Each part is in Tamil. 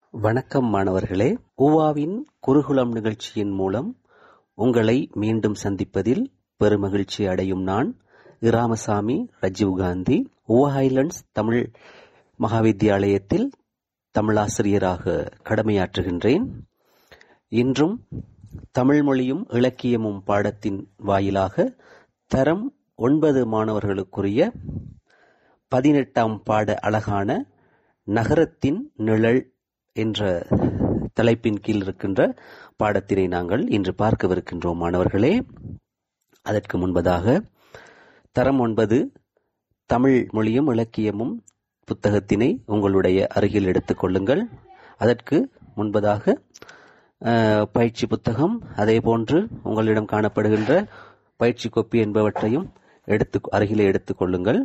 வணக்கம் மாணவர்களே உவாவின் குருகுலம் நிகழ்ச்சியின் மூலம் உங்களை மீண்டும் சந்திப்பதில் பெருமகிழ்ச்சி அடையும் நான் இராமசாமி ரஜீவ்காந்தி உவா ஹைலண்ட்ஸ் தமிழ் மகாவித்தியாலயத்தில் தமிழாசிரியராக கடமையாற்றுகின்றேன் இன்றும் தமிழ் மொழியும் இலக்கியமும் பாடத்தின் வாயிலாக தரம் ஒன்பது மாணவர்களுக்குரிய பதினெட்டாம் பாட அழகான நகரத்தின் நிழல் என்ற தலைப்பின் கீழ் இருக்கின்ற பாடத்தினை நாங்கள் இன்று பார்க்கவிருக்கின்றோம் மாணவர்களே அதற்கு முன்பதாக தரம் ஒன்பது தமிழ் மொழியும் இலக்கியமும் புத்தகத்தினை உங்களுடைய அருகில் எடுத்துக் கொள்ளுங்கள் அதற்கு முன்பதாக அஹ், பயிற்சி புத்தகம் அதே போன்று உங்களிடம் காணப்படுகின்ற பயிற்சி கொப்பி என்பவற்றையும் எடுத்து அருகிலே எடுத்துக் கொள்ளுங்கள்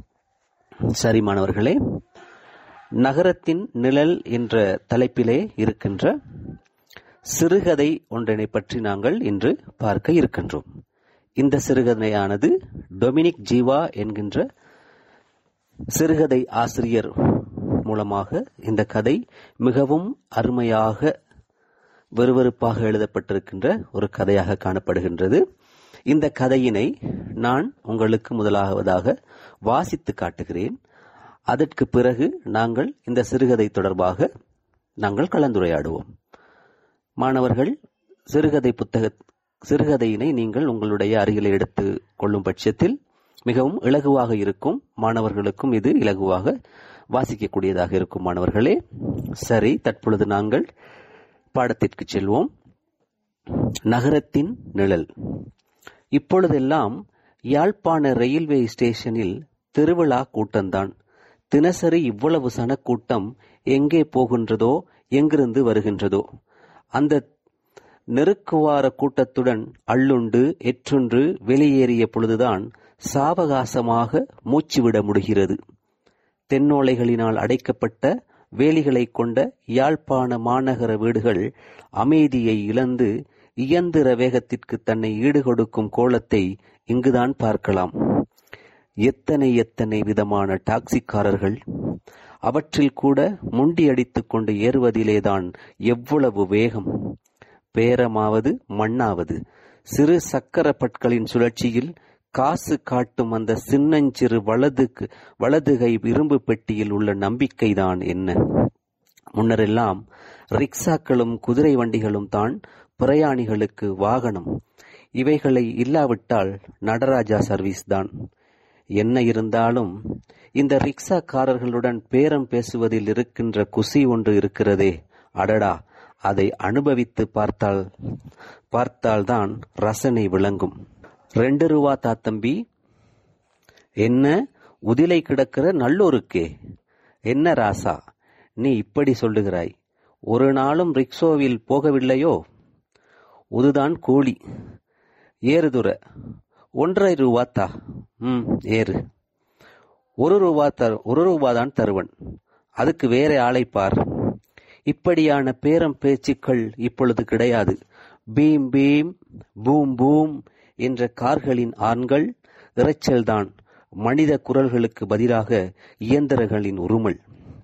சரி மாணவர்களே நகரத்தின் நிழல் என்ற தலைப்பிலே இருக்கின்ற சிறுகதை ஒன்றினை பற்றி நாங்கள் இன்று பார்க்க இருக்கின்றோம் இந்த சிறுகதையானது டொமினிக் ஜீவா என்கின்ற சிறுகதை ஆசிரியர் மூலமாக இந்த கதை மிகவும் அருமையாக வெறுவெறுப்பாக எழுதப்பட்டிருக்கின்ற ஒரு கதையாக காணப்படுகின்றது இந்த கதையினை நான் உங்களுக்கு முதலாவதாக வாசித்து காட்டுகிறேன் அதற்கு பிறகு நாங்கள் இந்த சிறுகதை தொடர்பாக நாங்கள் கலந்துரையாடுவோம் மாணவர்கள் சிறுகதை புத்தக சிறுகதையினை நீங்கள் உங்களுடைய அருகில் எடுத்து கொள்ளும் பட்சத்தில் மிகவும் இலகுவாக இருக்கும் மாணவர்களுக்கும் இது இலகுவாக வாசிக்கக்கூடியதாக இருக்கும் மாணவர்களே சரி தற்பொழுது நாங்கள் பாடத்திற்கு செல்வோம் நகரத்தின் நிழல் இப்பொழுதெல்லாம் யாழ்ப்பாண ரயில்வே ஸ்டேஷனில் திருவிழா கூட்டம்தான் தினசரி இவ்வளவு சனக்கூட்டம் எங்கே போகின்றதோ எங்கிருந்து வருகின்றதோ அந்த நெருக்குவார கூட்டத்துடன் அள்ளுண்டு எற்றுண்டு வெளியேறிய பொழுதுதான் சாவகாசமாக மூச்சுவிட முடிகிறது தென்னோலைகளினால் அடைக்கப்பட்ட வேலிகளைக் கொண்ட யாழ்ப்பாண மாநகர வீடுகள் அமைதியை இழந்து இயந்திர வேகத்திற்கு தன்னை ஈடுகொடுக்கும் கோலத்தை இங்குதான் பார்க்கலாம் எத்தனை எத்தனை விதமான டாக்ஸிக்காரர்கள் அவற்றில் கூட முண்டியடித்துக் கொண்டு ஏறுவதிலேதான் எவ்வளவு வேகம் பேரமாவது மண்ணாவது சிறு சக்கர பட்களின் சுழற்சியில் காசு காட்டும் அந்த சின்னஞ்சிறு வலதுக்கு வலதுகை இரும்பு பெட்டியில் உள்ள நம்பிக்கைதான் என்ன முன்னரெல்லாம் ரிக்ஷாக்களும் குதிரை வண்டிகளும் தான் பிரயாணிகளுக்கு வாகனம் இவைகளை இல்லாவிட்டால் நடராஜா சர்வீஸ் தான் என்ன இருந்தாலும் இந்த ரிக்ஷாக்காரர்களுடன் பேரம் பேசுவதில் இருக்கின்ற குசி ஒன்று இருக்கிறதே அடடா அதை அனுபவித்து பார்த்தால் பார்த்தால்தான் ரசனை விளங்கும் ரெண்டு ரூபா தாத்தம்பி என்ன உதிலை கிடக்கிற நல்லோருக்கே என்ன ராசா நீ இப்படி சொல்லுகிறாய் ஒரு நாளும் ரிக்ஷோவில் போகவில்லையோ உதுதான் கூலி ஏறுதுற ஒன்றரை ரூபா தா ம் ஏறு ஒரு ரூபா தரு ஒரு ரூபா தான் தருவன் அதுக்கு வேற ஆளை பார் இப்படியான பேரம் பேச்சுக்கள் இப்பொழுது கிடையாது பீம் பீம் பூம் பூம் என்ற கார்களின் ஆண்கள் இரைச்சல்தான் மனித குரல்களுக்கு பதிலாக இயந்திரங்களின் உருமல்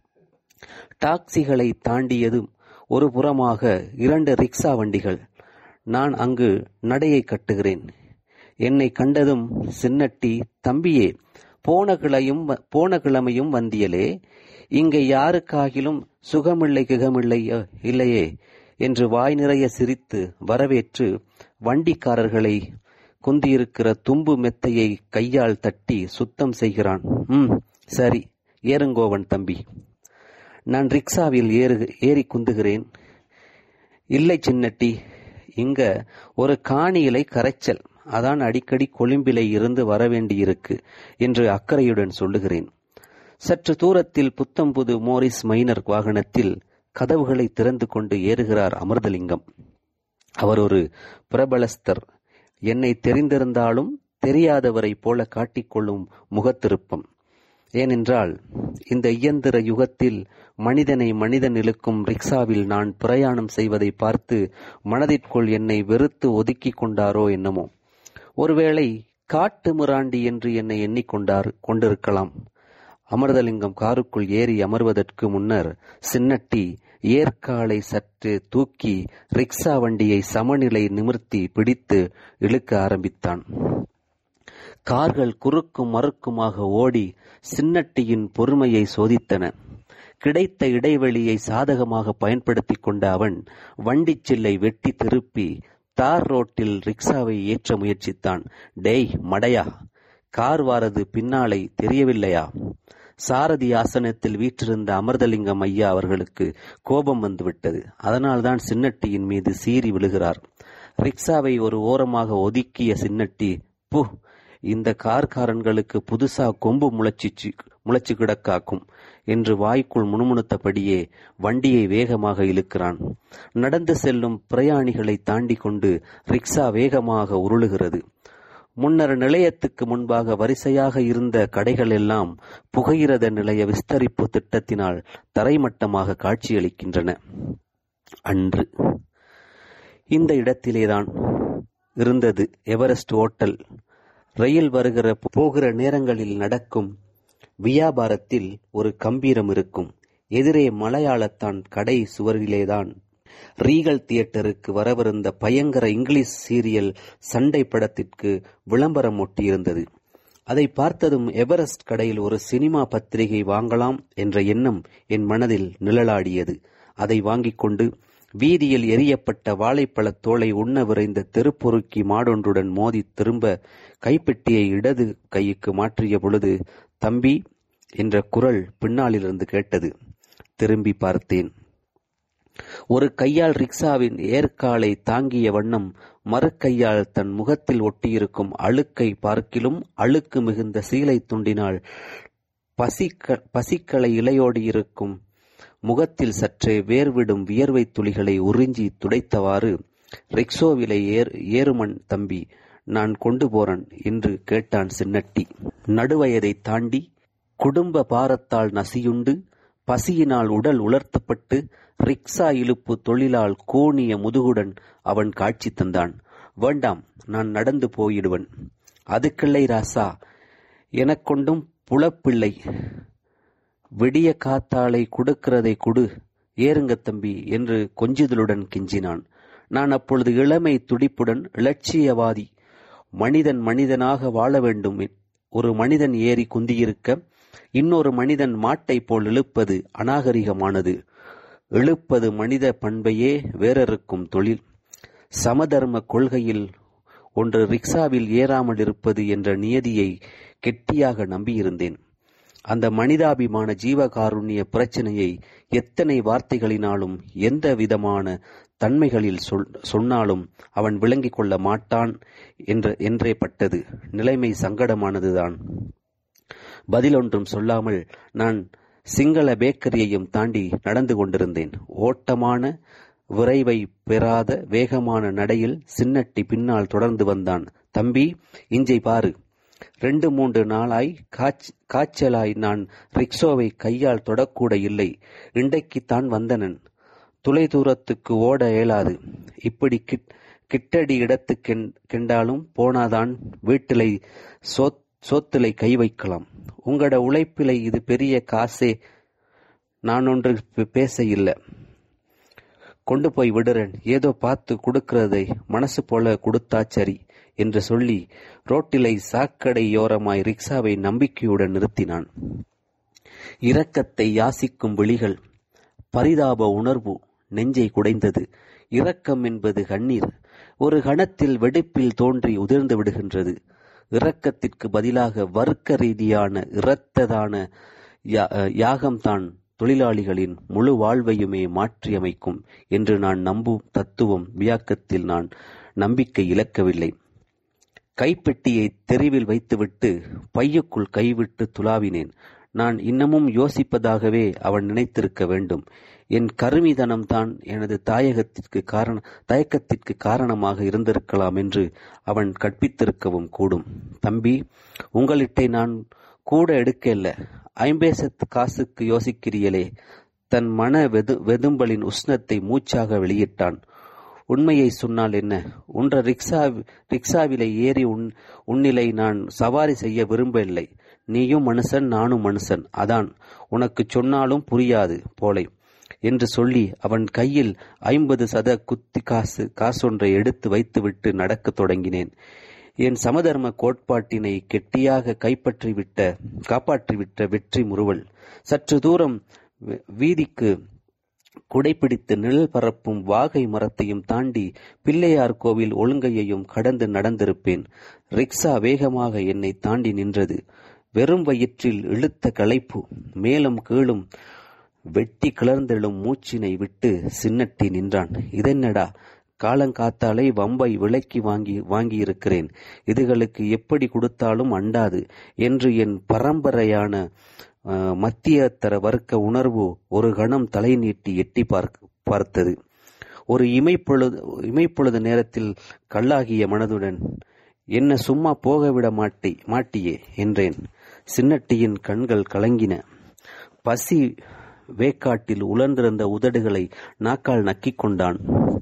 டாக்ஸிகளை தாண்டியதும் ஒரு புறமாக இரண்டு ரிக்ஷா வண்டிகள் நான் அங்கு நடையை கட்டுகிறேன் என்னை கண்டதும் சின்னட்டி தம்பியே போன கிளையும் போன கிழமையும் வந்தியலே இங்கே யாருக்காகிலும் சுகமில்லை கிகமில்லை அ, இல்லையே என்று வாய் நிறைய சிரித்து வரவேற்று வண்டிக்காரர்களை குந்தியிருக்கிற தும்பு மெத்தையை கையால் தட்டி சுத்தம் செய்கிறான் ம் சரி ஏறுங்கோவன் தம்பி நான் ரிக்ஷாவில் ஏறு ஏறி குந்துகிறேன் இல்லை சின்னட்டி இங்க ஒரு காணியிலை கரைச்சல் அதான் அடிக்கடி கொழும்பிலை இருந்து வரவேண்டியிருக்கு என்று அக்கறையுடன் சொல்லுகிறேன் சற்று தூரத்தில் புத்தம்புது மோரிஸ் மைனர் வாகனத்தில் கதவுகளை திறந்து கொண்டு ஏறுகிறார் அமிர்தலிங்கம் அவர் ஒரு பிரபலஸ்தர் என்னை தெரிந்திருந்தாலும் தெரியாதவரைப் போல காட்டிக்கொள்ளும் முகத்திருப்பம் ஏனென்றால் இந்த இயந்திர யுகத்தில் மனிதனை மனிதன் இழுக்கும் ரிக்ஷாவில் நான் பிரயாணம் செய்வதை பார்த்து மனதிற்குள் என்னை வெறுத்து ஒதுக்கிக் கொண்டாரோ என்னமோ ஒருவேளை காட்டு மிராண்டி என்று என்னை எண்ணிக்கொண்டார் கொண்டிருக்கலாம் அமிர்தலிங்கம் காருக்குள் ஏறி அமர்வதற்கு முன்னர் சின்னட்டி ஏற்காலை சற்று தூக்கி ரிக்ஷா வண்டியை சமநிலை நிமிர்த்தி பிடித்து இழுக்க ஆரம்பித்தான் கார்கள் குறுக்கும் மறுக்குமாக ஓடி சின்னட்டியின் பொறுமையை சோதித்தன கிடைத்த இடைவெளியை சாதகமாக பயன்படுத்திக் கொண்ட அவன் வண்டிச் சில்லை வெட்டி திருப்பி தார் ரோட்டில் ரிக்ஷாவை ஏற்ற முயற்சித்தான் டேய் மடையா கார் வாரது பின்னாலை தெரியவில்லையா சாரதி ஆசனத்தில் வீற்றிருந்த அமிர்தலிங்கம் ஐயா அவர்களுக்கு கோபம் வந்துவிட்டது அதனால்தான் சின்னட்டியின் மீது சீறி விழுகிறார் ரிக்ஷாவை ஒரு ஓரமாக ஒதுக்கிய சின்னட்டி பு இந்த கார்காரன்களுக்கு புதுசா கொம்பு முளைச்சிச்சு முளைச்சு கிடக்காக்கும் என்று வாய்க்குள் முணுமுணுத்தபடியே வண்டியை வேகமாக இழுக்கிறான் நடந்து செல்லும் பிரயாணிகளை தாண்டி கொண்டு ரிக்ஷா வேகமாக உருளுகிறது முன்னர் நிலையத்துக்கு முன்பாக வரிசையாக இருந்த கடைகள் எல்லாம் புகையிரத நிலைய விஸ்தரிப்பு திட்டத்தினால் தரைமட்டமாக காட்சியளிக்கின்றன அன்று இந்த இடத்திலேதான் இருந்தது எவரெஸ்ட் ஓட்டல் ரயில் வருகிற போகிற நேரங்களில் நடக்கும் வியாபாரத்தில் ஒரு கம்பீரம் இருக்கும் எதிரே மலையாளத்தான் கடை சுவரிலேதான் ரீகல் தியேட்டருக்கு வரவிருந்த பயங்கர இங்கிலீஷ் சீரியல் சண்டை படத்திற்கு விளம்பரம் ஒட்டியிருந்தது அதை பார்த்ததும் எவரெஸ்ட் கடையில் ஒரு சினிமா பத்திரிகை வாங்கலாம் என்ற எண்ணம் என் மனதில் நிழலாடியது அதை வாங்கிக் கொண்டு வீதியில் எரியப்பட்ட வாழைப்பழத் தோலை உண்ண விரைந்த தெருப்பொறுக்கி மாடொன்றுடன் மோதி திரும்ப கைப்பெட்டியை இடது கைக்கு மாற்றிய பொழுது தம்பி என்ற குரல் பின்னாலிருந்து கேட்டது திரும்பி பார்த்தேன் ஒரு கையால் ரிக்ஷாவின் ஏற்காலை தாங்கிய வண்ணம் மறு கையால் தன் முகத்தில் ஒட்டியிருக்கும் அழுக்கை பார்க்கிலும் அழுக்கு மிகுந்த சீலை துண்டினால் பசிக்க பசிக்களை இலையோடியிருக்கும் முகத்தில் சற்றே வேர்விடும் வியர்வை துளிகளை உறிஞ்சி துடைத்தவாறு ரிக்ஷோவிலை ஏர் ஏறுமன் தம்பி நான் கொண்டு போறன் என்று கேட்டான் சின்னட்டி நடுவயதை தாண்டி குடும்ப பாரத்தால் நசியுண்டு பசியினால் உடல் உலர்த்தப்பட்டு ரிக்ஷா இழுப்பு தொழிலால் கூனிய முதுகுடன் அவன் காட்சி தந்தான் வேண்டாம் நான் நடந்து போயிடுவன் அதுக்கில்லை ராசா எனக்கொண்டும் புலப்பிள்ளை விடிய காத்தாளை கொடுக்கிறதை கொடு ஏறுங்க தம்பி என்று கொஞ்சுதலுடன் கெஞ்சினான் நான் அப்பொழுது இளமை துடிப்புடன் இலட்சியவாதி மனிதன் மனிதனாக வாழ வேண்டும் ஒரு மனிதன் ஏறி குந்தியிருக்க இன்னொரு மனிதன் மாட்டை போல் இழுப்பது அநாகரிகமானது இழுப்பது மனித பண்பையே வேறறுக்கும் தொழில் சமதர்ம கொள்கையில் ஒன்று ரிக்ஷாவில் ஏறாமல் இருப்பது என்ற நியதியை கெட்டியாக நம்பியிருந்தேன் அந்த மனிதாபிமான ஜீவகாருண்ய பிரச்சனையை எத்தனை வார்த்தைகளினாலும் எந்த விதமான தன்மைகளில் சொல் சொன்னாலும் அவன் விளங்கிக் கொள்ள மாட்டான் என்ற என்றே பட்டது நிலைமை சங்கடமானதுதான் பதிலொன்றும் சொல்லாமல் நான் சிங்கள பேக்கரியையும் தாண்டி நடந்து கொண்டிருந்தேன் ஓட்டமான விரைவை பெறாத வேகமான நடையில் சின்னட்டி பின்னால் தொடர்ந்து வந்தான் தம்பி இஞ்சை பாரு ரெண்டு மூன்று நாளாய் காய்ச்சலாய் நான் ரிக்ஷோவை கையால் தொடக்கூட இல்லை இன்றைக்குத்தான் வந்தனன் துளை தூரத்துக்கு ஓட இயலாது இப்படி கிட்டடி இடத்துக்கு கெண்டாலும் போனாதான் வீட்டிலை சோத் சோத்திலை கை வைக்கலாம் உங்களோட உழைப்பிலை இது பெரிய காசே நான் ஒன்று பேச இல்லை கொண்டு போய் விடுறேன் ஏதோ பார்த்து கொடுக்கிறதை மனசு போல கொடுத்தா சரி என்று சொல்லி ரோட்டிலை சாக்கடையோரமாய் ரிக்ஷாவை நம்பிக்கையுடன் நிறுத்தினான் இரக்கத்தை யாசிக்கும் விழிகள் பரிதாப உணர்வு நெஞ்சை குடைந்தது இரக்கம் என்பது கண்ணீர் ஒரு கணத்தில் வெடிப்பில் தோன்றி உதிர்ந்து விடுகின்றது இரக்கத்திற்கு பதிலாக வர்க்க ரீதியான இரத்ததான யாகம்தான் தொழிலாளிகளின் முழு வாழ்வையுமே மாற்றியமைக்கும் என்று நான் நம்பும் தத்துவம் வியாக்கத்தில் நான் நம்பிக்கை இழக்கவில்லை கைப்பெட்டியை தெருவில் வைத்துவிட்டு பையுக்குள் கைவிட்டு துளாவினேன் நான் இன்னமும் யோசிப்பதாகவே அவன் நினைத்திருக்க வேண்டும் என் கருமிதனம்தான் எனது தாயகத்திற்கு காரண தயக்கத்திற்கு காரணமாக இருந்திருக்கலாம் என்று அவன் கற்பித்திருக்கவும் கூடும் தம்பி உங்களிட்டை நான் கூட எடுக்கல ஐம்பேசத்து காசுக்கு யோசிக்கிறீர்களே தன் மன வெது வெதும்பலின் உஷ்ணத்தை மூச்சாக வெளியிட்டான் உண்மையை சொன்னால் என்ன உன்ற ரிக்ஷா ரிக்ஷாவிலை ஏறி உன் உன்னிலை நான் சவாரி செய்ய விரும்பவில்லை நீயும் மனுஷன் நானும் மனுஷன் அதான் உனக்கு சொன்னாலும் புரியாது போலை என்று சொல்லி அவன் கையில் ஐம்பது சத குத்தி காசு காசொன்றை எடுத்து வைத்துவிட்டு நடக்கத் தொடங்கினேன் என் சமதர்ம கோட்பாட்டினை கெட்டியாக கைப்பற்றிவிட்ட காப்பாற்றிவிட்ட வெற்றி முறுவல் சற்று தூரம் வி- வீதிக்கு குடைப்பிடித்து நிழல் பரப்பும் வாகை மரத்தையும் தாண்டி பிள்ளையார் கோவில் ஒழுங்கையையும் கடந்து நடந்திருப்பேன் ரிக்ஷா வேகமாக என்னை தாண்டி நின்றது வெறும் வயிற்றில் இழுத்த களைப்பு மேலும் கீழும் வெட்டி கிளர்ந்தெழும் மூச்சினை விட்டு சின்னட்டி நின்றான் இதென்னடா காலங்காத்தாலே வம்பை விலைக்கு வாங்கி வாங்கியிருக்கிறேன் இதுகளுக்கு எப்படி கொடுத்தாலும் அண்டாது என்று என் பரம்பரையான அஹ், மத்தியதர வர்க்க உணர்வு ஒரு கணம் தலை நீட்டி எட்டி பார்க்க பார்த்தது ஒரு இமைப்பொழுது இமைப்பொழுது நேரத்தில் கல்லாகிய மனதுடன் என்ன சும்மா போக விட மாட்டி மாட்டியே என்றேன் சின்னட்டியின் கண்கள் கலங்கின பசி வேக்காட்டில் உலர்ந்திருந்த உதடுகளை நாக்கால் நக்கிக் கொண்டான்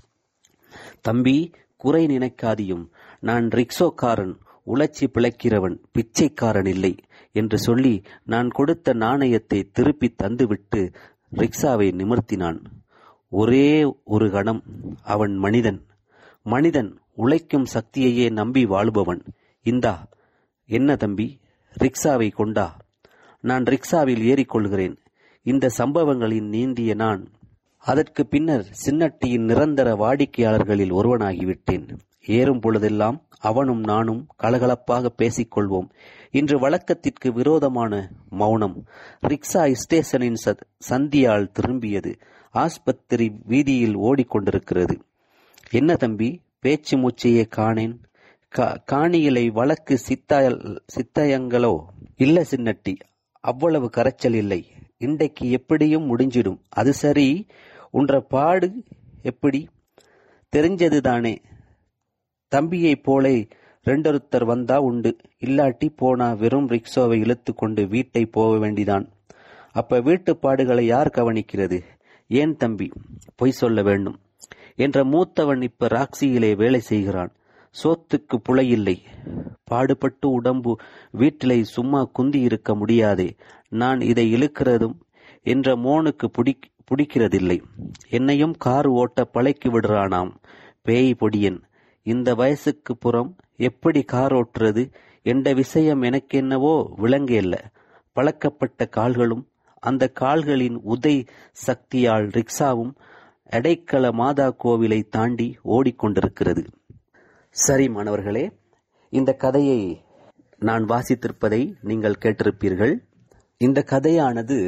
தம்பி குறை நினைக்காதியும் நான் ரிக்ஷோக்காரன் உழைச்சி பிழைக்கிறவன் பிச்சைக்காரன் இல்லை என்று சொல்லி நான் கொடுத்த நாணயத்தை திருப்பி தந்துவிட்டு ரிக்ஷாவை நிமிர்த்தினான் ஒரே ஒரு கணம் அவன் மனிதன் மனிதன் உழைக்கும் சக்தியையே நம்பி வாழுபவன் இந்தா என்ன தம்பி ரிக்ஷாவை கொண்டா நான் ரிக்ஷாவில் ஏறிக்கொள்கிறேன் இந்த சம்பவங்களின் நீந்திய நான் அதற்கு பின்னர் சின்னட்டியின் நிரந்தர வாடிக்கையாளர்களில் ஒருவனாகிவிட்டேன் ஏறும் பொழுதெல்லாம் அவனும் நானும் கலகலப்பாக பேசிக்கொள்வோம் இன்று வழக்கத்திற்கு விரோதமான மௌனம் ரிக்ஷா ஸ்டேஷனின் ச- சந்தியால் திரும்பியது ஆஸ்பத்திரி வீதியில் ஓடிக்கொண்டிருக்கிறது என்ன தம்பி பேச்சு மூச்சையே காணேன் கா- காணியிலை வழக்கு சித்தாயல் சித்தயங்களோ இல்ல சின்னட்டி அவ்வளவு கரைச்சல் இல்லை இன்றைக்கு எப்படியும் முடிஞ்சிடும் அது சரி உன்ற பாடு எப்படி தெரிஞ்சதுதானே தம்பியைப் போலே ரெண்டொருத்தர் வந்தா உண்டு இல்லாட்டி போனா வெறும் ரிக்ஷாவை இழுத்து கொண்டு வீட்டை போக வேண்டிதான் அப்ப வீட்டு பாடுகளை யார் கவனிக்கிறது ஏன் தம்பி பொய் சொல்ல வேண்டும் என்ற மூத்தவன் இப்ப ராக்சியிலே வேலை செய்கிறான் சோத்துக்கு புழையில்லை பாடுபட்டு உடம்பு வீட்டிலே சும்மா குந்தி இருக்க முடியாதே நான் இதை இழுக்கிறதும் என்ற மோனுக்கு பிடிக் பிடிக்கிறதில்லை என்னையும் கார் ஓட்ட பழக்கி விடுறானாம் பேய் பொடியன் இந்த வயசுக்கு புறம் எப்படி கார் ஓட்டுறது என்ற விஷயம் எனக்கென்னவோ விளங்கியல்ல பழக்கப்பட்ட கால்களும் அந்த கால்களின் உதை சக்தியால் ரிக்ஷாவும் எடைக்கல மாதா கோவிலை தாண்டி ஓடிக்கொண்டிருக்கிறது சரி மாணவர்களே இந்த கதையை நான் வாசித்திருப்பதை நீங்கள் கேட்டிருப்பீர்கள் இந்த கதையானது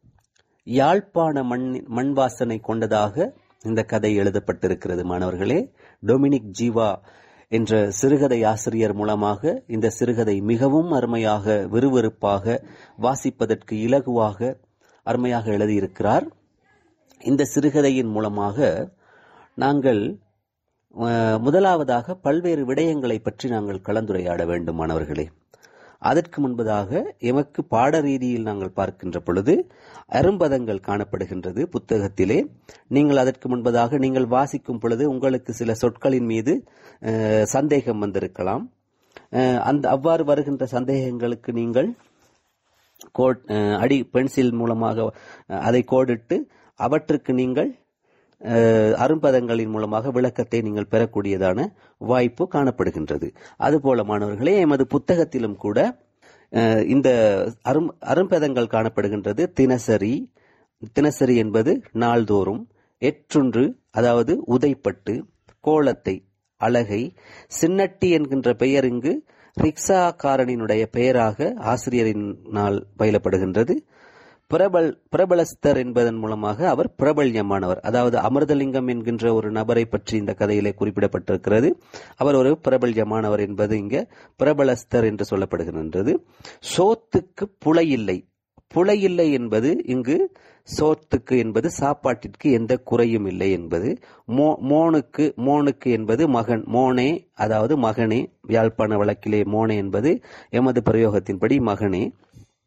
யாழ்ப்பாண மண் மண் வாசனை கொண்டதாக இந்த கதை எழுதப்பட்டிருக்கிறது மாணவர்களே டொமினிக் ஜீவா என்ற சிறுகதை ஆசிரியர் மூலமாக இந்த சிறுகதை மிகவும் அருமையாக விறுவிறுப்பாக வாசிப்பதற்கு இலகுவாக அருமையாக எழுதியிருக்கிறார் இந்த சிறுகதையின் மூலமாக நாங்கள் அஹ், முதலாவதாக பல்வேறு விடயங்களை பற்றி நாங்கள் கலந்துரையாட வேண்டும் மாணவர்களே அதற்கு முன்பதாக எமக்கு பாட ரீதியில் நாங்கள் பார்க்கின்ற பொழுது அரும்பதங்கள் காணப்படுகின்றது புத்தகத்திலே நீங்கள் அதற்கு முன்பதாக நீங்கள் வாசிக்கும் பொழுது உங்களுக்கு சில சொற்களின் மீது அஹ், சந்தேகம் வந்திருக்கலாம் அஹ், அந்த அவ்வாறு வருகின்ற சந்தேகங்களுக்கு நீங்கள் கோட் அஹ், அடி பென்சில் மூலமாக அஹ், அதை கோடிட்டு அவற்றுக்கு நீங்கள் அஹ், அரும்பதங்களின் மூலமாக விளக்கத்தை நீங்கள் பெறக்கூடியதான வாய்ப்பு காணப்படுகின்றது அதுபோல மாணவர்களே எமது புத்தகத்திலும் கூட அஹ், இந்த அரும் அரும்பதங்கள் காணப்படுகின்றது தினசரி தினசரி என்பது நாள்தோறும் எற்றொன்று அதாவது உதைப்பட்டு கோலத்தை அழகை சின்னட்டி என்கின்ற பெயர் இங்கு ரிக்ஷாக்காரனினுடைய பெயராக ஆசிரியரினால் பயிலப்படுகின்றது பிரபல் பிரபலஸ்தர் என்பதன் மூலமாக அவர் பிரபல்யமானவர் அதாவது அமிர்தலிங்கம் என்கின்ற ஒரு நபரை பற்றி இந்த கதையிலே குறிப்பிடப்பட்டிருக்கிறது அவர் ஒரு பிரபல்யமானவர் என்பது இங்க பிரபலஸ்தர் என்று சொல்லப்படுகின்றது சோத்துக்கு புழையில்லை புழையில்லை என்பது இங்கு சோத்துக்கு என்பது சாப்பாட்டிற்கு எந்த குறையும் இல்லை என்பது மோ மோனுக்கு மோனுக்கு என்பது மகன் மோனே அதாவது மகனே யாழ்ப்பாண வழக்கிலே மோனே என்பது எமது பிரயோகத்தின்படி மகனே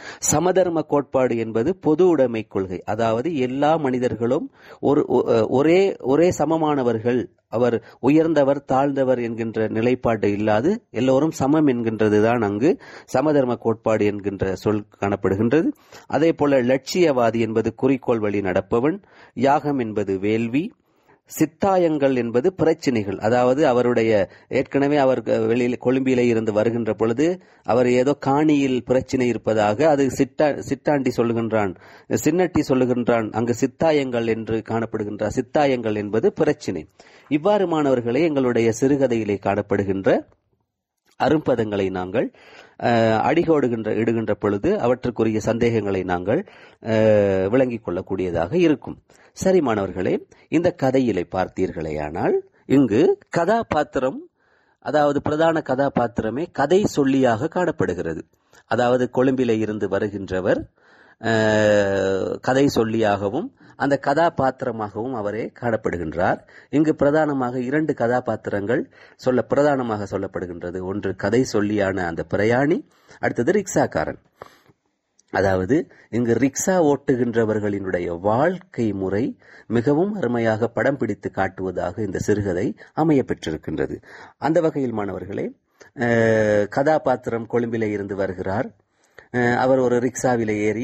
சமதர்ம கோட்பாடு என்பது பொது உடைமை கொள்கை அதாவது எல்லா மனிதர்களும் ஒரு ஒ- ஒரே ஒரே சமமானவர்கள் அவர் உயர்ந்தவர் தாழ்ந்தவர் என்கின்ற நிலைப்பாடு இல்லாது எல்லோரும் சமம் என்கின்றதுதான் அங்கு சமதர்ம கோட்பாடு என்கின்ற சொல் காணப்படுகின்றது அதே போல லட்சியவாதி என்பது குறிக்கோள் வழி நடப்பவன் யாகம் என்பது வேள்வி சித்தாயங்கள் என்பது பிரச்சனைகள் அதாவது அவருடைய ஏற்கனவே அவர் க- வெளியில் கொழும்பிலே இருந்து வருகின்ற பொழுது அவர் ஏதோ காணியில் பிரச்சனை இருப்பதாக அது சிட்டா சிட்டாண்டி சொல்லுகின்றான் சின்னட்டி சொல்லுகின்றான் அங்கு சித்தாயங்கள் என்று காணப்படுகின்ற சித்தாயங்கள் என்பது பிரச்சனை இவ்வாறு மாணவர்களே எங்களுடைய சிறுகதையிலே காணப்படுகின்ற அரும்பதங்களை நாங்கள் அஹ், அடிகோடுகின்ற இடுகின்ற பொழுது அவற்றுக்குரிய சந்தேகங்களை நாங்கள் அஹ், விளங்கிக் கொள்ளக்கூடியதாக இருக்கும் சரி மாணவர்களே இந்த கதையிலே பார்த்தீர்களேயானால் இங்கு கதாபாத்திரம் அதாவது பிரதான கதாபாத்திரமே கதை சொல்லியாக காணப்படுகிறது அதாவது கொழும்பிலே இருந்து வருகின்றவர் அஹ், கதை சொல்லியாகவும் அந்த கதாபாத்திரமாகவும் அவரே காணப்படுகின்றார் இங்கு பிரதானமாக இரண்டு கதாபாத்திரங்கள் சொல்ல பிரதானமாக சொல்லப்படுகின்றது ஒன்று கதை சொல்லியான அந்த பிரயாணி அடுத்தது ரிக்ஷாக்காரன் அதாவது இங்கு ரிக்ஷா ஓட்டுகின்றவர்களினுடைய வாழ்க்கை முறை மிகவும் அருமையாக படம் பிடித்து காட்டுவதாக இந்த சிறுகதை அமைய பெற்றிருக்கின்றது அந்த வகையில் மாணவர்களே அஹ், கதாபாத்திரம் கொழும்பிலே இருந்து வருகிறார் அஹ், அவர் ஒரு ரிக்ஷாவிலே ஏறி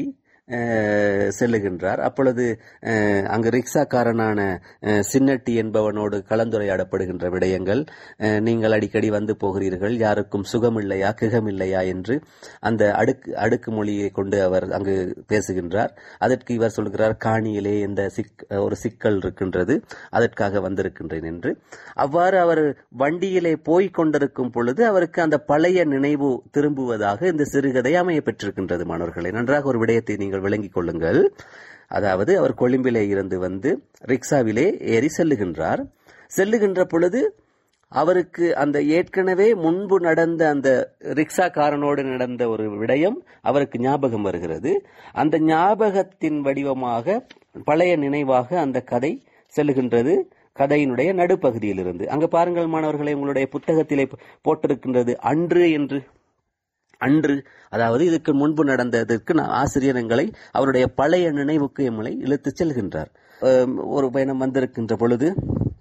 அஹ், செல்லுகின்றார் அப்பொழுது அஹ், அங்கு ரிக்ஷாக்காரனான அஹ், சின்னட்டி என்பவனோடு கலந்துரையாடப்படுகின்ற விடயங்கள் அஹ், நீங்கள் அடிக்கடி வந்து போகிறீர்கள் யாருக்கும் சுகமில்லையா கிகமில்லையா என்று அந்த அடுக்கு அடுக்கு மொழியை கொண்டு அவர் அங்கு பேசுகின்றார் அதற்கு இவர் சொல்கிறார் காணியிலே இந்த சிக் ஒரு சிக்கல் இருக்கின்றது அதற்காக வந்திருக்கின்றேன் என்று அவ்வாறு அவர் வண்டியிலே போய்க் கொண்டிருக்கும் பொழுது அவருக்கு அந்த பழைய நினைவு திரும்புவதாக இந்த சிறுகதை அமைய பெற்றிருக்கின்றது மாணவர்களே நன்றாக ஒரு விடயத்தை நீங்கள் விளங்கிக் கொள்ளுங்கள் அதாவது அவர் கொழும்பிலே இருந்து வந்து ரிக்ஷாவிலே ஏறி செல்லுகின்றார் செல்லுகின்ற பொழுது அவருக்கு அந்த ஏற்கனவே முன்பு நடந்த அந்த ரிக்ஷாக்காரனோடு நடந்த ஒரு விடயம் அவருக்கு ஞாபகம் வருகிறது அந்த ஞாபகத்தின் வடிவமாக பழைய நினைவாக அந்த கதை செல்லுகின்றது கதையினுடைய நடுப்பகுதியில் இருந்து அங்க பாருங்கள் மாணவர்களை உங்களுடைய புத்தகத்திலே போட்டிருக்கின்றது அன்று என்று அன்று அதாவது இதுக்கு முன்பு நடந்ததற்கு நான் ஆசிரியர் எங்களை அவருடைய பழைய நினைவுக்கு எம்மளை இழுத்துச் செல்கின்றார் அஹ் ஒரு பயணம் வந்திருக்கின்ற பொழுது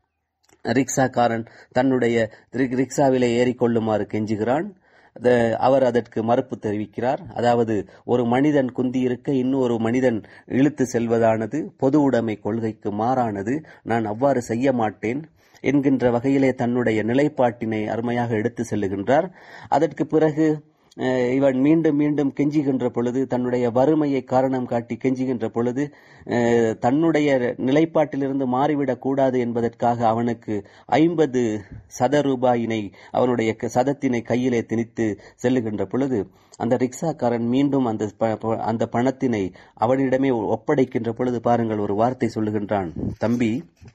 ரிக்ஷாக்காரன் தன்னுடைய ரிக்- ரிக்ஷாவிலே ஏறிக்கொள்ளுமாறு கெஞ்சுகிறான் அத- அவர் அதற்கு மறுப்பு தெரிவிக்கிறார் அதாவது ஒரு மனிதன் குந்தியிருக்க இன்னொரு மனிதன் இழுத்து செல்வதானது பொது உடைமை கொள்கைக்கு மாறானது நான் அவ்வாறு செய்ய மாட்டேன் என்கின்ற வகையிலே தன்னுடைய நிலைப்பாட்டினை அருமையாக எடுத்து செல்லுகின்றார் அதற்கு பிறகு அஹ், இவன் மீண்டும் மீண்டும் கெஞ்சுகின்ற பொழுது தன்னுடைய வறுமையை காரணம் காட்டி கெஞ்சுகின்ற பொழுது அஹ், தன்னுடைய நிலைப்பாட்டிலிருந்து மாறிவிடக் கூடாது என்பதற்காக அவனுக்கு ஐம்பது சத ரூபாயினை அவனுடைய க- சதத்தினை கையிலே திணித்து செல்லுகின்ற பொழுது அந்த ரிக்ஷாக்காரன் மீண்டும் அந்த ப- ப- அந்த பணத்தினை அவனிடமே ஒப்படைக்கின்ற பொழுது பாருங்கள் ஒரு வார்த்தை சொல்லுகின்றான் தம்பி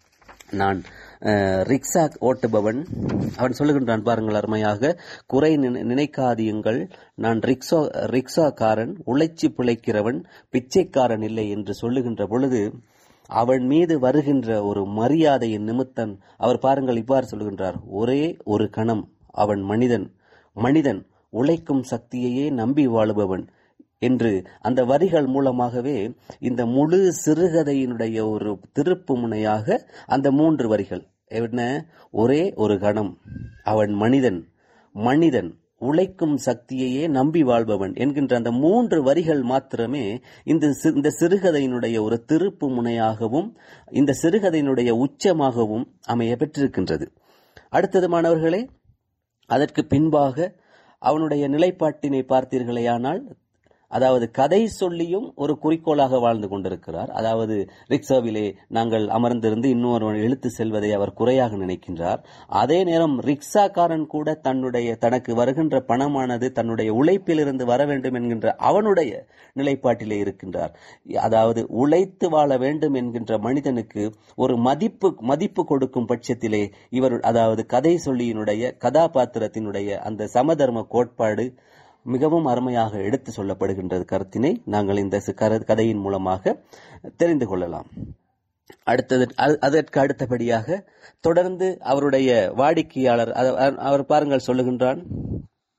நான் அஹ், ரிக்ஷா ஓட்டுபவன் அவன் சொல்லுகின்றான் பாருங்கள் அருமையாக குறை நினை- நினைக்காதியுங்கள் நான் ரிக்ஷா ரிக்ஷாக்காரன் உழைச்சி பிழைக்கிறவன் பிச்சைக்காரன் இல்லை என்று சொல்லுகின்ற பொழுது அவன் மீது வருகின்ற ஒரு மரியாதையின் நிமித்தம் அவர் பாருங்கள் இவ்வாறு சொல்லுகின்றார் ஒரே ஒரு கணம் அவன் மனிதன் மனிதன் உழைக்கும் சக்தியையே நம்பி வாழுபவன் என்று அந்த வரிகள் மூலமாகவே இந்த முழு சிறுகதையினுடைய ஒரு திருப்பு முனையாக அந்த மூன்று வரிகள் என்ன ஒரே ஒரு கணம் அவன் மனிதன் மனிதன் உழைக்கும் சக்தியையே நம்பி வாழ்பவன் என்கின்ற அந்த மூன்று வரிகள் மாத்திரமே இந்த சி- இந்த சிறுகதையினுடைய ஒரு திருப்பு முனையாகவும் இந்த சிறுகதையினுடைய உச்சமாகவும் அமைய பெற்றிருக்கின்றது அடுத்தது மாணவர்களே அதற்கு பின்பாக அவனுடைய நிலைப்பாட்டினை பார்த்தீர்களேயானால் அதாவது கதை சொல்லியும் ஒரு குறிக்கோளாக வாழ்ந்து கொண்டிருக்கிறார் அதாவது ரிக்ஷாவிலே நாங்கள் அமர்ந்திருந்து இன்னொரு இழுத்து செல்வதை அவர் குறையாக நினைக்கின்றார் அதே நேரம் ரிக்ஷாக்காரன் கூட தன்னுடைய தனக்கு வருகின்ற பணமானது தன்னுடைய உழைப்பிலிருந்து வர வேண்டும் என்கின்ற அவனுடைய நிலைப்பாட்டிலே இருக்கின்றார் அதாவது உழைத்து வாழ வேண்டும் என்கின்ற மனிதனுக்கு ஒரு மதிப்பு மதிப்பு கொடுக்கும் பட்சத்திலே இவர் அதாவது கதை சொல்லியினுடைய கதாபாத்திரத்தினுடைய அந்த சமதர்ம கோட்பாடு மிகவும் அருமையாக எடுத்து சொல்லப்படுகின்றது கருத்தினை நாங்கள் இந்த சி- கரு- கதையின் மூலமாக தெரிந்து கொள்ளலாம் அடுத்தது அ- அதற்கு அடுத்தபடியாக தொடர்ந்து அவருடைய வாடிக்கையாளர் அத- அவர் பாருங்கள் சொல்லுகின்றான்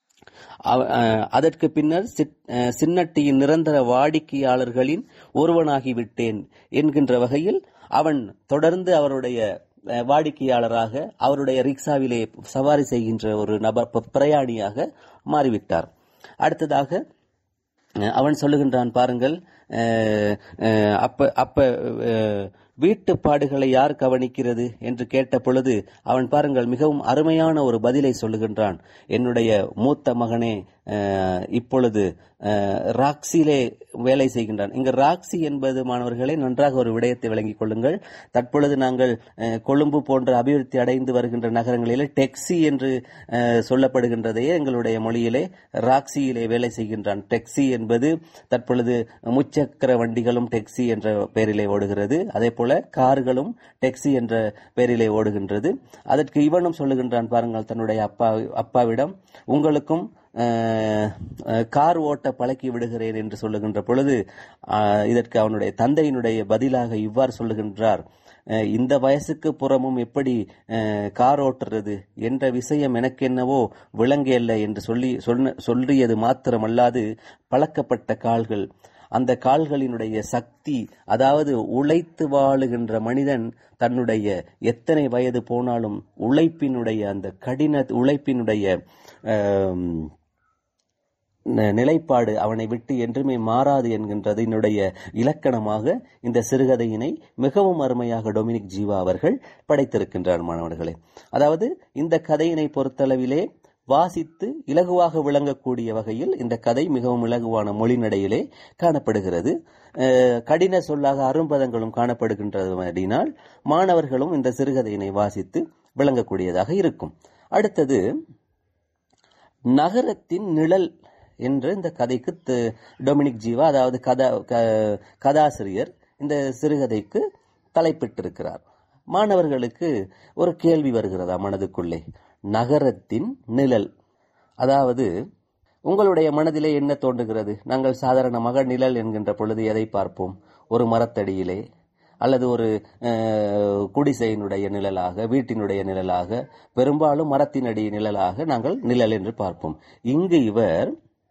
அவ- அஹ், அதற்கு பின்னர் சிட்- அஹ், சின்னட்டியின் நிரந்தர வாடிக்கையாளர்களின் ஒருவனாகிவிட்டேன் என்கின்ற வகையில் அவன் தொடர்ந்து அவருடைய அஹ், வாடிக்கையாளராக அவருடைய ரிக்ஷாவிலே சவாரி செய்கின்ற ஒரு நபர் ப- பிரயாணியாக மாறிவிட்டார் அடுத்ததாக அஹ் அவன் சொல்லுகின்றான் பாருங்கள் அஹ், அஹ், அப்ப அப்ப அஹ், வீட்டு பாடுகளை யார் கவனிக்கிறது என்று கேட்ட பொழுது அவன் பாருங்கள் மிகவும் அருமையான ஒரு பதிலை சொல்லுகின்றான் என்னுடைய மூத்த மகனே அஹ், இப்பொழுது அஹ், ராக்ஸிலே வேலை செய்கின்றான் இங்கு ராக்ஸி என்பது மாணவர்களே நன்றாக ஒரு விடயத்தை விளங்கிக் கொள்ளுங்கள் தற்பொழுது நாங்கள் அஹ், கொழும்பு போன்ற அபிவிருத்தி அடைந்து வருகின்ற நகரங்களிலே டெக்ஸி என்று அஹ், சொல்லப்படுகின்றதையே எங்களுடைய மொழியிலே ராக்ஸியிலே வேலை செய்கின்றான் டெக்ஸி என்பது தற்பொழுது முச்சக்கர வண்டிகளும் டெக்ஸி என்ற பெயரிலே ஓடுகிறது அதே போல கார்களும் டெக்ஸி என்ற பெயரிலே ஓடுகின்றது அதற்கு இவனும் சொல்லுகின்றான் பாருங்கள் தன்னுடைய அப்பா அப்பாவிடம் உங்களுக்கும் அஹ், அஹ், கார் ஓட்ட பழக்கி விடுகிறேன் என்று சொல்லுகின்ற பொழுது அஹ், இதற்கு அவனுடைய தந்தையினுடைய பதிலாக இவ்வாறு சொல்லுகின்றார் அஹ், இந்த வயசுக்கு புறமும் எப்படி அஹ், கார் ஓட்டுறது என்ற விஷயம் எனக்கென்னவோ விளங்கல்ல என்று சொல்லி சொன்ன சொல்லியது மாத்திரமல்லாது பழக்கப்பட்ட கால்கள் அந்த கால்களினுடைய சக்தி அதாவது உழைத்து வாழுகின்ற மனிதன் தன்னுடைய எத்தனை வயது போனாலும் உழைப்பினுடைய அந்த கடின உழைப்பினுடைய ஆம், ந- நிலைப்பாடு அவனை விட்டு என்றுமே மாறாது என்கின்றது என்னுடைய இலக்கணமாக இந்த சிறுகதையினை மிகவும் அருமையாக டொமினிக் ஜீவா அவர்கள் படைத்திருக்கின்றார் மாணவர்களே அதாவது இந்த கதையினை பொறுத்தளவிலே வாசித்து இலகுவாக விளங்கக்கூடிய வகையில் இந்த கதை மிகவும் இலகுவான மொழிநடையிலே காணப்படுகிறது அஹ், கடின சொல்லாக அரும்பதங்களும் காணப்படுகின்றதினால் மாணவர்களும் இந்த சிறுகதையினை வாசித்து விளங்கக்கூடியதாக இருக்கும் அடுத்தது நகரத்தின் நிழல் என்று இந்த கதைக்கு த- டொமினிக் ஜீவா அதாவது கதா க- கதாசிரியர் இந்த சிறுகதைக்கு தலைப்பிட்டிருக்கிறார் மாணவர்களுக்கு ஒரு கேள்வி வருகிறதா மனதுக்குள்ளே நகரத்தின் நிழல் அதாவது உங்களுடைய மனதிலே என்ன தோன்றுகிறது நாங்கள் சாதாரணமாக நிழல் என்கின்ற பொழுது எதை பார்ப்போம் ஒரு மரத்தடியிலே அல்லது ஒரு அஹ், குடிசையினுடைய நிழலாக வீட்டினுடைய நிழலாக பெரும்பாலும் மரத்தினடி நிழலாக நாங்கள் நிழல் என்று பார்ப்போம் இங்கு இவர்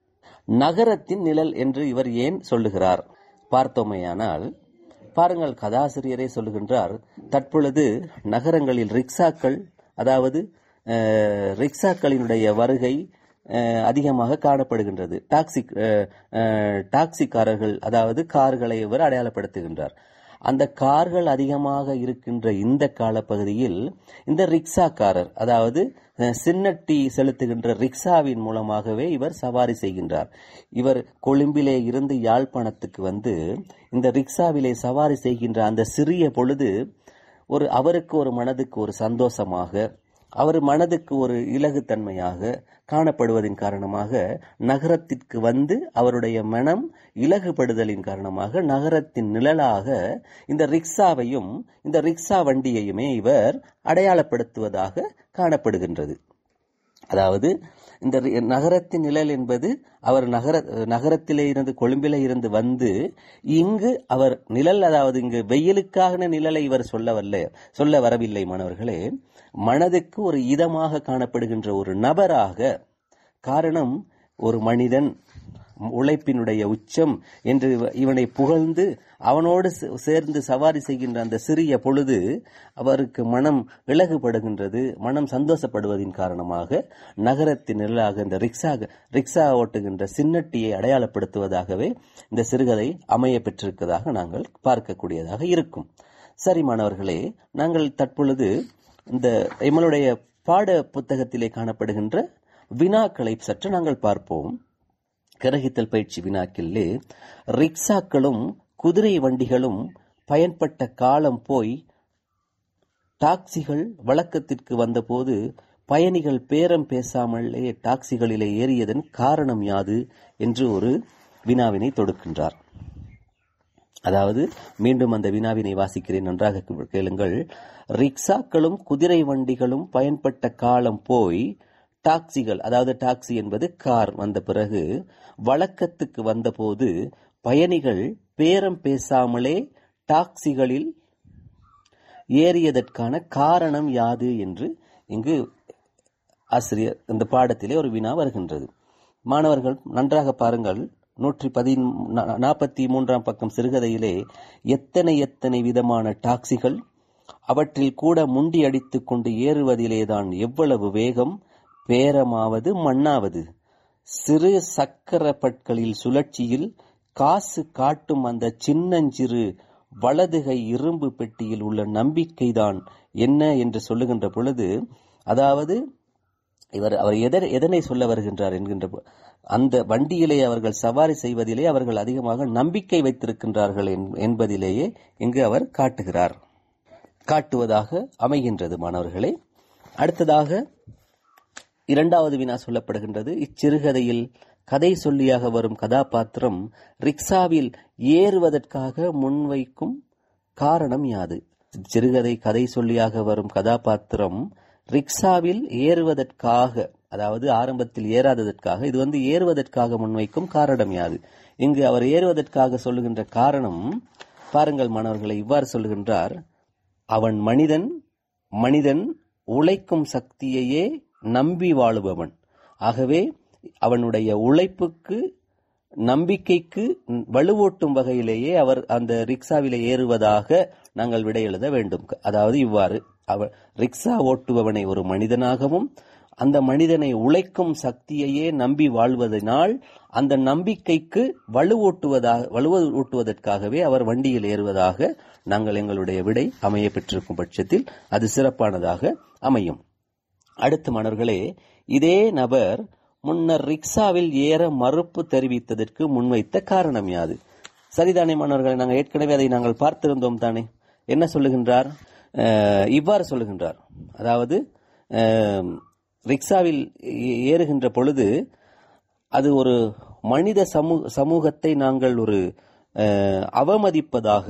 நகரத்தின் நிழல் என்று இவர் ஏன் சொல்லுகிறார் பார்த்தோமேயானால் பாருங்கள் கதாசிரியரே சொல்லுகின்றார் தற்பொழுது நகரங்களில் ரிக்ஷாக்கள் அதாவது அஹ், ரிக்ஷாக்களினுடைய வருகை அஹ், அதிகமாக காணப்படுகின்றது டாக்ஸி அஹ், அஹ், டாக்ஸிக்காரர்கள் அதாவது கார்களை இவர் அடையாளப்படுத்துகின்றார் அந்த கார்கள் அதிகமாக இருக்கின்ற இந்த காலப்பகுதியில் இந்த ரிக்ஷாக்காரர் அதாவது அஹ், சின்னட்டி செலுத்துகின்ற ரிக்ஷாவின் மூலமாகவே இவர் சவாரி செய்கின்றார் இவர் கொழும்பிலே இருந்து யாழ்ப்பாணத்துக்கு வந்து இந்த ரிக்ஷாவிலே சவாரி செய்கின்ற அந்த சிறிய பொழுது ஒரு அவருக்கு ஒரு மனதுக்கு ஒரு சந்தோஷமாக அவர் மனதுக்கு ஒரு இலகுத்தன்மையாக காணப்படுவதின் காரணமாக நகரத்திற்கு வந்து அவருடைய மனம் இலகுபடுதலின் காரணமாக நகரத்தின் நிழலாக இந்த ரிக்ஷாவையும் இந்த ரிக்ஷா வண்டியையுமே இவர் அடையாளப்படுத்துவதாக காணப்படுகின்றது அதாவது இந்த ரி- நகரத்தின் நிழல் என்பது அவர் நகர நகரத்திலே இருந்து கொழும்பிலே இருந்து வந்து இங்கு அவர் நிழல் அதாவது இங்கு வெயிலுக்கான நிழலை இவர் சொல்லவல்ல சொல்ல வரவில்லை மாணவர்களே மனதுக்கு ஒரு இதமாக காணப்படுகின்ற ஒரு நபராக காரணம் ஒரு மனிதன் உழைப்பினுடைய உச்சம் என்று இவ- இவனை புகழ்ந்து அவனோடு சே- சேர்ந்து சவாரி செய்கின்ற அந்த சிறிய பொழுது அவருக்கு மனம் இலகுபடுகின்றது மனம் சந்தோஷப்படுவதின் காரணமாக நகரத்தின் நிழலாக இந்த ரிக்ஷா ரிக்ஷா ஓட்டுகின்ற சின்னட்டியை அடையாளப்படுத்துவதாகவே இந்த சிறுகதை அமைய பெற்றிருப்பதாக நாங்கள் பார்க்கக்கூடியதாக இருக்கும் சரி மாணவர்களே நாங்கள் தற்பொழுது இந்த எங்களுடைய பாட புத்தகத்திலே காணப்படுகின்ற வினாக்களை சற்று நாங்கள் பார்ப்போம் கிரகித்தல் பயிற்சி வினாக்கிலே ரிக்ஷாக்களும் குதிரை வண்டிகளும் பயன்பட்ட காலம் போய் டாக்ஸிகள் வழக்கத்திற்கு வந்தபோது பயணிகள் பேரம் பேசாமலே டாக்ஸிகளிலே ஏறியதன் காரணம் யாது என்று ஒரு வினாவினை தொடுக்கின்றார் அதாவது மீண்டும் அந்த வினாவினை வாசிக்கிறேன் நன்றாக கே- கேளுங்கள் ரிக்ஷாக்களும் குதிரை வண்டிகளும் பயன்பட்ட காலம் போய் டாக்ஸிகள் அதாவது டாக்ஸி என்பது கார் வந்த பிறகு வழக்கத்துக்கு வந்தபோது பயணிகள் பேரம் பேசாமலே டாக்ஸிகளில் ஏறியதற்கான காரணம் யாது என்று இங்கு ஆசிரியர் இந்த பாடத்திலே ஒரு வினா வருகின்றது மாணவர்கள் நன்றாக பாருங்கள் நூற்றி பதி நாற்பத்தி மூன்றாம் பக்கம் சிறுகதையிலே எத்தனை எத்தனை விதமான டாக்ஸிகள் அவற்றில் கூட முண்டி அடித்துக் கொண்டு ஏறுவதிலேதான் எவ்வளவு வேகம் பேரமாவது மண்ணாவது சிறு சக்கர பட்களில் சுழற்சியில் காசு காட்டும் அந்த சின்னஞ்சிறு வலதுகை இரும்பு பெட்டியில் உள்ள நம்பிக்கைதான் என்ன என்று சொல்லுகின்ற பொழுது அதாவது இவர் அவர் எதர் எதனை சொல்ல வருகின்றார் என்கின்ற பொ- அந்த வண்டியிலே அவர்கள் சவாரி செய்வதிலே அவர்கள் அதிகமாக நம்பிக்கை வைத்திருக்கின்றார்கள் என்- என்பதிலேயே இங்கு அவர் காட்டுகிறார் காட்டுவதாக அமைகின்றது மாணவர்களே அடுத்ததாக இரண்டாவது வினா சொல்லப்படுகின்றது இச்சிறுகதையில் கதை சொல்லியாக வரும் கதாபாத்திரம் ரிக்ஷாவில் ஏறுவதற்காக முன்வைக்கும் காரணம் யாது சிறுகதை கதை சொல்லியாக வரும் கதாபாத்திரம் ரிக்ஷாவில் ஏறுவதற்காக அதாவது ஆரம்பத்தில் ஏறாததற்காக இது வந்து ஏறுவதற்காக முன்வைக்கும் காரணம் யாது இங்கு அவர் ஏறுவதற்காக சொல்லுகின்ற காரணம் பாருங்கள் மாணவர்களை இவ்வாறு சொல்லுகின்றார் அவன் மனிதன் மனிதன் உழைக்கும் சக்தியையே நம்பி வாழுபவன் ஆகவே அவனுடைய உழைப்புக்கு நம்பிக்கைக்கு வலுவூட்டும் வகையிலேயே அவர் அந்த ரிக்ஷாவிலே ஏறுவதாக நாங்கள் விடை எழுத வேண்டும் அதாவது இவ்வாறு அவர் ரிக்ஷா ஓட்டுபவனை ஒரு மனிதனாகவும் அந்த மனிதனை உழைக்கும் சக்தியையே நம்பி வாழ்வதனால் அந்த நம்பிக்கைக்கு வலுவூட்டுவதாக வலுவூட்டுவதற்காகவே அவர் வண்டியில் ஏறுவதாக நாங்கள் எங்களுடைய விடை அமைய பெற்றிருக்கும் பட்சத்தில் அது சிறப்பானதாக அமையும் அடுத்த மாணவர்களே இதே நபர் முன்னர் ரிக்ஷாவில் ஏற மறுப்பு தெரிவித்ததற்கு முன்வைத்த காரணம் யாது சரிதானே மாணவர்களே நாங்கள் ஏற்கனவே அதை நாங்கள் பார்த்திருந்தோம் தானே என்ன சொல்லுகின்றார் அஹ், இவ்வாறு சொல்லுகின்றார் அதாவது அஹ், ரிக்ஷாவில் ஏ- ஏறுகின்ற பொழுது அது ஒரு மனித சமூக சமூகத்தை நாங்கள் ஒரு அஹ், அவமதிப்பதாக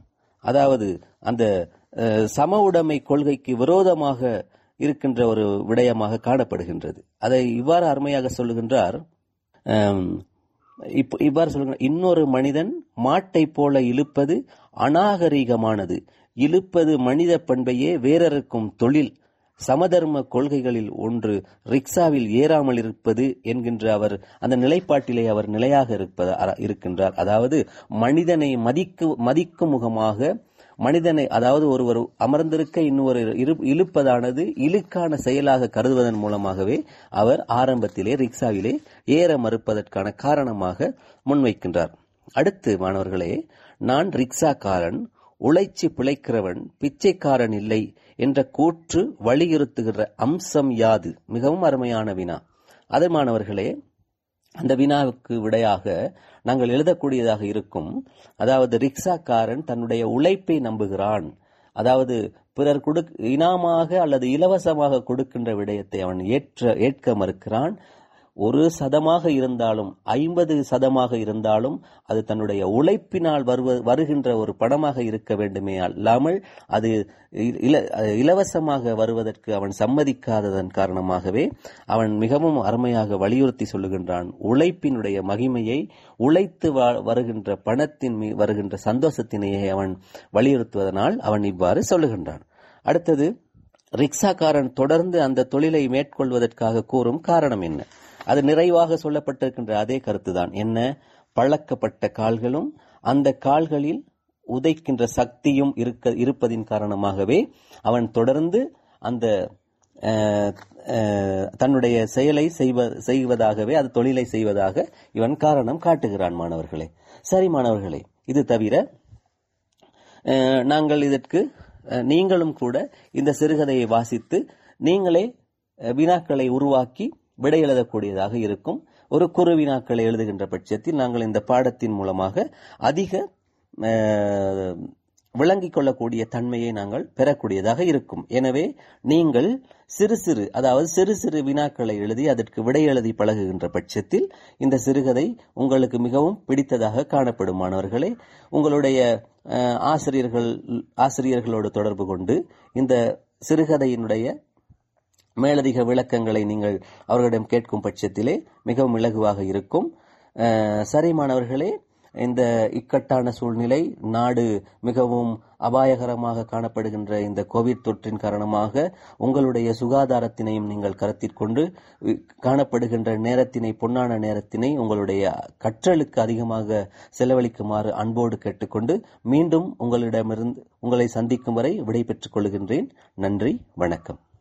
அதாவது அந்த அஹ், சம உடைமை கொள்கைக்கு விரோதமாக இருக்கின்ற ஒரு விடயமாக காணப்படுகின்றது அதை இவ்வாறு அருமையாக சொல்லுகின்றார் அம், இப்ப- இவ்வாறு சொல்லுங்க இன்னொரு மனிதன் மாட்டை போல இழுப்பது அநாகரீகமானது இழுப்பது மனித பண்பையே வேறறுக்கும் தொழில் சமதர்ம கொள்கைகளில் ஒன்று ரிக்ஷாவில் ஏறாமல் இருப்பது என்கின்ற அவர் அந்த நிலைப்பாட்டிலே அவர் நிலையாக இருப்பத அர- இருக்கின்றார் அதாவது மனிதனை மதிக்கு மதிக்கும் முகமாக மனிதனை அதாவது ஒருவர் அமர்ந்திருக்க இன்னொரு இரு- இழுப்பதானது இழுக்கான செயலாக கருதுவதன் மூலமாகவே அவர் ஆரம்பத்திலே ரிக்ஷாவிலே ஏற மறுப்பதற்கான காரணமாக முன்வைக்கின்றார் அடுத்து மாணவர்களே நான் ரிக்ஷாக்காரன் உழைச்சி பிழைக்கிறவன் பிச்சைக்காரன் இல்லை என்ற கூற்று வலியுறுத்துகிற அம்சம் யாது மிகவும் அருமையான வினா அது மாணவர்களே அந்த வினாவுக்கு விடையாக நாங்கள் எழுதக்கூடியதாக இருக்கும் அதாவது ரிக்ஷாக்காரன் தன்னுடைய உழைப்பை நம்புகிறான் அதாவது பிறர் கொடு இனாமாக அல்லது இலவசமாக கொடுக்கின்ற விடயத்தை அவன் ஏற்ற ஏற்க மறுக்கிறான் ஒரு சதமாக இருந்தாலும் ஐம்பது சதமாக இருந்தாலும் அது தன்னுடைய உழைப்பினால் வருவ வருகின்ற ஒரு பணமாக இருக்க வேண்டுமே அல்லாமல் அது இ- இல- இலவசமாக வருவதற்கு அவன் சம்மதிக்காததன் காரணமாகவே அவன் மிகவும் அருமையாக வலியுறுத்தி சொல்லுகின்றான் உழைப்பினுடைய மகிமையை உழைத்து வா- வருகின்ற பணத்தின் மீ வருகின்ற சந்தோஷத்தினையே அவன் வலியுறுத்துவதனால் அவன் இவ்வாறு சொல்லுகின்றான் அடுத்தது ரிக்ஷாக்காரன் தொடர்ந்து அந்த தொழிலை மேற்கொள்வதற்காக கூறும் காரணம் என்ன அது நிறைவாக சொல்லப்பட்டிருக்கின்ற அதே கருத்துதான் என்ன பழக்கப்பட்ட கால்களும் அந்த கால்களில் உதைக்கின்ற சக்தியும் இருக்க இருப்பதின் காரணமாகவே அவன் தொடர்ந்து அந்த அஹ், அஹ், தன்னுடைய செயலை செய்வ செய்வதாகவே அது தொழிலை செய்வதாக இவன் காரணம் காட்டுகிறான் மாணவர்களே சரி மாணவர்களே இது தவிர அஹ், நாங்கள் இதற்கு அஹ், நீங்களும் கூட இந்த சிறுகதையை வாசித்து நீங்களே அஹ், வினாக்களை உருவாக்கி விடை எழுதக்கூடியதாக இருக்கும் ஒரு குறு வினாக்களை எழுதுகின்ற பட்சத்தில் நாங்கள் இந்த பாடத்தின் மூலமாக அதிக அஹ், விளங்கிக் கொள்ளக்கூடிய தன்மையை நாங்கள் பெறக்கூடியதாக இருக்கும் எனவே நீங்கள் சிறு சிறு அதாவது சிறு சிறு வினாக்களை எழுதி அதற்கு விடை எழுதி பழகுகின்ற பட்சத்தில் இந்த சிறுகதை உங்களுக்கு மிகவும் பிடித்ததாக காணப்படும் மாணவர்களே உங்களுடைய அஹ், ஆசிரியர்கள் ஆசிரியர்களோடு தொடர்பு கொண்டு இந்த சிறுகதையினுடைய மேலதிக விளக்கங்களை நீங்கள் அவர்களிடம் கேட்கும் பட்சத்திலே மிகவும் இலகுவாக இருக்கும் அஹ், சரி மாணவர்களே இந்த இக்கட்டான சூழ்நிலை நாடு மிகவும் அபாயகரமாக காணப்படுகின்ற இந்த கோவிட் தொற்றின் காரணமாக உங்களுடைய சுகாதாரத்தினையும் நீங்கள் கருத்தில் கொண்டு இ- காணப்படுகின்ற நேரத்தினை பொன்னான நேரத்தினை உங்களுடைய கற்றலுக்கு அதிகமாக செலவழிக்குமாறு அன்போடு கேட்டுக்கொண்டு மீண்டும் உங்களிடமிருந்து உங்களை சந்திக்கும் வரை விடை பெற்றுக் கொள்கின்றேன் நன்றி வணக்கம்